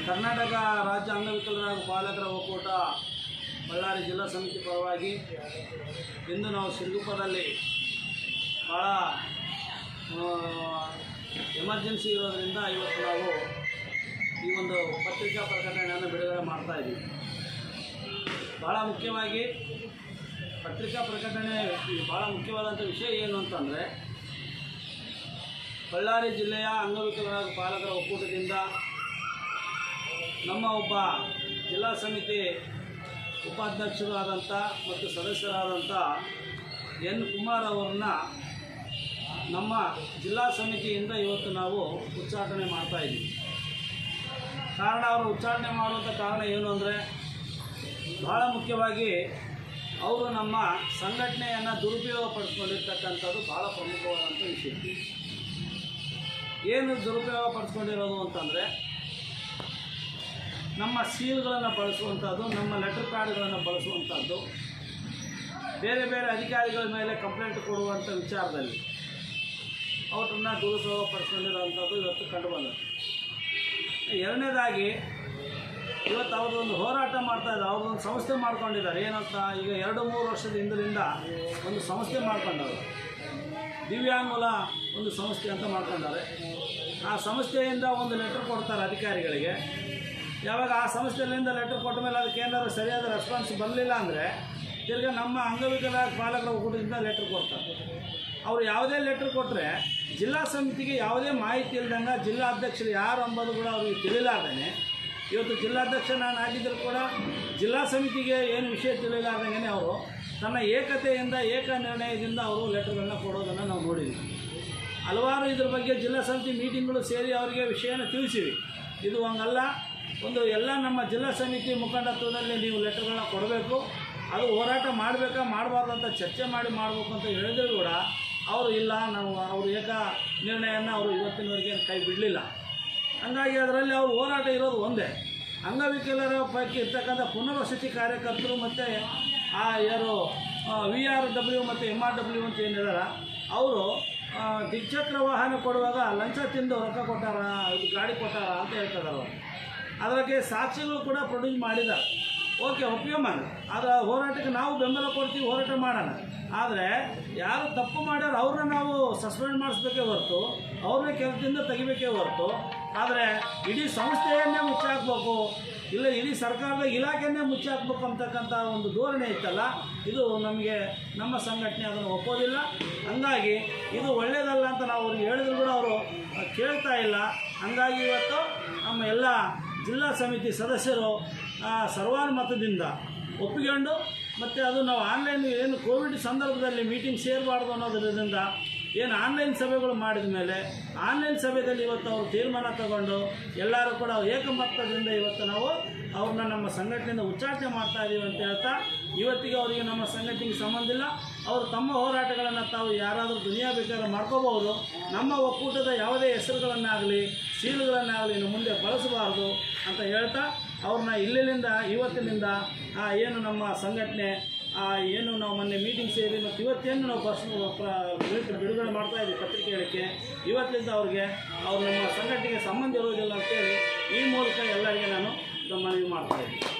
ಕರ್ನಾಟಕ ರಾಜ್ಯ ಅಂಗವಿಕಲರ ಹಾಗೂ ಪಾಲಕರ ಒಕ್ಕೂಟ ಬಳ್ಳಾರಿ ಜಿಲ್ಲಾ ಸಮಿತಿ ಪರವಾಗಿ ಇಂದು ನಾವು ಸಿರುಗುಪ್ಪದಲ್ಲಿ ಭಾಳ ಎಮರ್ಜೆನ್ಸಿ ಇರೋದರಿಂದ ಇವತ್ತು ನಾವು ಈ ಒಂದು ಪತ್ರಿಕಾ ಪ್ರಕಟಣೆಯನ್ನು ಬಿಡುಗಡೆ ಮಾಡ್ತಾ ಇದ್ದೀವಿ ಭಾಳ ಮುಖ್ಯವಾಗಿ ಪತ್ರಿಕಾ ಪ್ರಕಟಣೆ ಭಾಳ ಮುಖ್ಯವಾದಂಥ ವಿಷಯ ಏನು ಅಂತಂದರೆ ಬಳ್ಳಾರಿ ಜಿಲ್ಲೆಯ ಅಂಗವಿಕಲರ ಹಾಗೂ ಪಾಲಕರ ಒಕ್ಕೂಟದಿಂದ ನಮ್ಮ ಒಬ್ಬ ಜಿಲ್ಲಾ ಸಮಿತಿ ಉಪಾಧ್ಯಕ್ಷರು ಆದಂಥ ಮತ್ತು ಸದಸ್ಯರಾದಂಥ ಎನ್ ಕುಮಾರ್ ಅವರನ್ನ ನಮ್ಮ ಜಿಲ್ಲಾ ಸಮಿತಿಯಿಂದ ಇವತ್ತು ನಾವು ಉಚ್ಚಾಟನೆ ಮಾಡ್ತಾ ಇದ್ದೀವಿ ಕಾರಣ ಅವರು ಉಚ್ಚಾರಣೆ ಮಾಡುವಂಥ ಕಾರಣ ಏನು ಅಂದರೆ ಬಹಳ ಮುಖ್ಯವಾಗಿ ಅವರು ನಮ್ಮ ಸಂಘಟನೆಯನ್ನು ದುರುಪಯೋಗ ಪಡಿಸ್ಕೊಂಡಿರ್ತಕ್ಕಂಥದ್ದು ಭಾಳ ಪ್ರಮುಖವಾದಂಥ ವಿಷಯ ಏನು ದುರುಪಯೋಗ ಪಡಿಸ್ಕೊಂಡಿರೋದು ಅಂತಂದರೆ ನಮ್ಮ ಸೀಲ್ಗಳನ್ನು ಬಳಸುವಂಥದ್ದು ನಮ್ಮ ಲೆಟರ್ ಪ್ಯಾಡ್ಗಳನ್ನು ಬಳಸುವಂಥದ್ದು ಬೇರೆ ಬೇರೆ ಅಧಿಕಾರಿಗಳ ಮೇಲೆ ಕಂಪ್ಲೇಂಟ್ ಕೊಡುವಂಥ ವಿಚಾರದಲ್ಲಿ ಅವ್ರನ್ನ ದುರುಪಯೋಗ ಪಡಿಸ್ಕೊಂಡಿರೋವಂಥದ್ದು ಇವತ್ತು ಕಂಡುಬಂದದ್ದು ಎರಡನೇದಾಗಿ ಇವತ್ತು ಅವ್ರದ್ದೊಂದು ಹೋರಾಟ ಮಾಡ್ತಾ ಇದ್ದಾರೆ ಅವ್ರದ್ದೊಂದು ಸಂಸ್ಥೆ ಮಾಡ್ಕೊಂಡಿದ್ದಾರೆ ಏನಂತ ಈಗ ಎರಡು ಮೂರು ವರ್ಷದ ಹಿಂದಿನಿಂದ ಒಂದು ಸಂಸ್ಥೆ ಮಾಡ್ಕೊಂಡವರು ದಿವ್ಯಾಂಗುಲ ಒಂದು ಸಂಸ್ಥೆ ಅಂತ ಮಾಡ್ಕೊಂಡಾರೆ ಆ ಸಂಸ್ಥೆಯಿಂದ ಒಂದು ಲೆಟ್ರ್ ಕೊಡ್ತಾರೆ ಅಧಿಕಾರಿಗಳಿಗೆ ಯಾವಾಗ ಆ ಸಂಸ್ಥೆಯಿಂದ ಲೆಟ್ರ್ ಕೊಟ್ಟ ಮೇಲೆ ಅದಕ್ಕೆ ಏನಾದ್ರು ಸರಿಯಾದ ರೆಸ್ಪಾನ್ಸ್ ಬರಲಿಲ್ಲ ಅಂದರೆ ತಿರ್ಗಿ ನಮ್ಮ ಅಂಗವಿಕಲ ಪಾಲಕರ ಒಕ್ಕೂಟದಿಂದ ಲೆಟ್ರ್ ಕೊಡ್ತಾರೆ ಅವರು ಯಾವುದೇ ಲೆಟ್ರ್ ಕೊಟ್ಟರೆ ಜಿಲ್ಲಾ ಸಮಿತಿಗೆ ಯಾವುದೇ ಮಾಹಿತಿ ಇಲ್ದಂಗೆ ಜಿಲ್ಲಾಧ್ಯಕ್ಷರು ಯಾರು ಅಂಬೋದು ಕೂಡ ಅವ್ರಿಗೆ ತಿಳಿಲಾರ್ದೇ ಇವತ್ತು ಜಿಲ್ಲಾಧ್ಯಕ್ಷ ನಾನು ಆಗಿದ್ದರೂ ಕೂಡ ಜಿಲ್ಲಾ ಸಮಿತಿಗೆ ಏನು ವಿಷಯ ತಿಳಿಲಾರ್ದಂಗೆ ಅವರು ತನ್ನ ಏಕತೆಯಿಂದ ಏಕ ನಿರ್ಣಯದಿಂದ ಅವರು ಲೆಟರ್ಗಳನ್ನ ಕೊಡೋದನ್ನು ನಾವು ನೋಡಿದ್ವಿ ಹಲವಾರು ಇದ್ರ ಬಗ್ಗೆ ಜಿಲ್ಲಾ ಸಮಿತಿ ಮೀಟಿಂಗ್ಗಳು ಸೇರಿ ಅವರಿಗೆ ವಿಷಯನ ತಿಳಿಸಿವಿ ಇದು ಹಂಗಲ್ಲ ಒಂದು ಎಲ್ಲ ನಮ್ಮ ಜಿಲ್ಲಾ ಸಮಿತಿ ಮುಖಂಡತ್ವದಲ್ಲಿ ನೀವು ಲೆಟರ್ಗಳನ್ನ ಕೊಡಬೇಕು ಅದು ಹೋರಾಟ ಮಾಡಬೇಕಾ ಮಾಡಬಾರ್ದು ಅಂತ ಚರ್ಚೆ ಮಾಡಿ ಮಾಡಬೇಕು ಅಂತ ಹೇಳಿದ್ರು ಕೂಡ ಅವರು ಇಲ್ಲ ನಾವು ಅವರು ಏಕ ನಿರ್ಣಯನ ಅವರು ಇವತ್ತಿನವರೆಗೆ ಕೈ ಬಿಡಲಿಲ್ಲ ಹಂಗಾಗಿ ಅದರಲ್ಲಿ ಅವ್ರ ಹೋರಾಟ ಇರೋದು ಒಂದೇ ಅಂಗವಿಕಲರ ಪೈಕಿ ಇರ್ತಕ್ಕಂಥ ಪುನರ್ವಸತಿ ಕಾರ್ಯಕರ್ತರು ಮತ್ತು ಆ ಯಾರು ವಿ ಆರ್ ಡಬ್ಲ್ಯೂ ಮತ್ತು ಎಮ್ ಆರ್ ಡಬ್ಲ್ಯೂ ಅಂತ ಏನಿದಾರ ಅವರು ದ್ವಿಚಕ್ರ ವಾಹನ ಕೊಡುವಾಗ ಲಂಚ ತಿಂದು ರೊಕ್ಕ ಕೊಟ್ಟಾರ ಇದು ಗಾಡಿ ಕೊಟ್ಟಾರ ಅಂತ ಹೇಳ್ತಿದ್ದಾರೆ ಅವರು ಅದಕ್ಕೆ ಸಾಕ್ಷಿಗಳು ಕೂಡ ಪ್ರೊಡ್ಯೂಸ್ ಮಾಡಿದ್ದಾರೆ ಓಕೆ ಒಪ್ಪಿಗೆಮಾನ ಅದರ ಹೋರಾಟಕ್ಕೆ ನಾವು ಬೆಂಬಲ ಕೊಡ್ತೀವಿ ಹೋರಾಟ ಮಾಡೋಣ ಆದರೆ ಯಾರು ತಪ್ಪು ಮಾಡ್ಯಾರ ಅವ್ರನ್ನ ನಾವು ಸಸ್ಪೆಂಡ್ ಮಾಡಿಸ್ಬೇಕೇ ಹೊರತು ಅವ್ರನ್ನ ಕೆಲಸದಿಂದ ತೆಗಿಬೇಕೇ ಹೊರತು ಆದರೆ ಇಡೀ ಸಂಸ್ಥೆಯನ್ನೇ ಮುಚ್ಚಾಕ್ಬೇಕು ಇಲ್ಲ ಇಡೀ ಸರ್ಕಾರದ ಇಲಾಖೆಯನ್ನೇ ಮುಚ್ಚಾಕ್ಬೇಕು ಅಂತಕ್ಕಂಥ ಒಂದು ಧೋರಣೆ ಇತ್ತಲ್ಲ ಇದು ನಮಗೆ ನಮ್ಮ ಸಂಘಟನೆ ಅದನ್ನು ಒಪ್ಪೋದಿಲ್ಲ ಹಂಗಾಗಿ ಇದು ಒಳ್ಳೆಯದಲ್ಲ ಅಂತ ನಾವು ಅವ್ರಿಗೆ ಹೇಳಿದ್ರು ಕೂಡ ಅವರು ಕೇಳ್ತಾ ಇಲ್ಲ ಹಂಗಾಗಿ ಇವತ್ತು ನಮ್ಮ ಎಲ್ಲ ಜಿಲ್ಲಾ ಸಮಿತಿ ಸದಸ್ಯರು ಆ, ಸರ್ವಾನುಮತದಿಂದ ಒಪ್ಪಿಕೊಂಡು ಮತ್ತು ಅದು ನಾವು ಆನ್ಲೈನ್ ಏನು ಕೋವಿಡ್ ಸಂದರ್ಭದಲ್ಲಿ ಮೀಟಿಂಗ್ ಸೇರಬಾರ್ದು ಅನ್ನೋದರಿಂದ ಏನು ಆನ್ಲೈನ್ ಸಭೆಗಳು ಮಾಡಿದ ಮೇಲೆ ಆನ್ಲೈನ್ ಸಭೆಯಲ್ಲಿ ಇವತ್ತು ಅವರು ತೀರ್ಮಾನ ತಗೊಂಡು ಎಲ್ಲರೂ ಕೂಡ ಏಕಮತದಿಂದ ಇವತ್ತು ನಾವು ಅವ್ರನ್ನ ನಮ್ಮ ಸಂಘಟನೆಯಿಂದ ಉಚ್ಚಾಟನೆ ಮಾಡ್ತಾ ಇದ್ದೀವಿ ಅಂತ ಹೇಳ್ತಾ ಇವತ್ತಿಗೆ ಅವರಿಗೆ ನಮ್ಮ ಸಂಘಟನೆಗೆ ಸಂಬಂಧ ಇಲ್ಲ ಅವರು ತಮ್ಮ ಹೋರಾಟಗಳನ್ನು ತಾವು ಯಾರಾದರೂ ದುನಿಯಾ ಬೇಕಾದ್ರೆ ಮಾಡ್ಕೋಬಹುದು ನಮ್ಮ ಒಕ್ಕೂಟದ ಯಾವುದೇ ಹೆಸರುಗಳನ್ನಾಗಲಿ ಸೀಲುಗಳನ್ನಾಗಲಿ ಇನ್ನು ಮುಂದೆ ಬಳಸಬಾರ್ದು ಅಂತ ಹೇಳ್ತಾ ಅವ್ರನ್ನ ಇಲ್ಲಿಂದ ಇವತ್ತಿನಿಂದ ಆ, ಏನು ನಮ್ಮ ಸಂಘಟನೆ ಆ, ಏನು ನಾವು ಮೊನ್ನೆ ಮೀಟಿಂಗ್ ಸೇರಿ ಮತ್ತು ಇವತ್ತೇನು ನಾವು ಪರ್ಸ್ ಪ್ರ- ಬಿಡುಗಡೆ ಮಾಡ್ತಾ ಇದ್ದೀವಿ ಪತ್ರಿಕೆ ಹೇಳಿಕೆ ಇವತ್ತಿಂದ ಅವ್ರಿಗೆ ಅವ್ರು ನಮ್ಮ ಸಂಘಟನೆಗೆ ಸಂಬಂಧ ಇರೋದಿಲ್ಲ ಅಂತೇಳಿ ಈ ಮೂಲಕ ಎಲ್ಲರಿಗೆ ನಾನು ಮನವಿ ಮಾಡ್ತಾ ಇದ್ದೀನಿ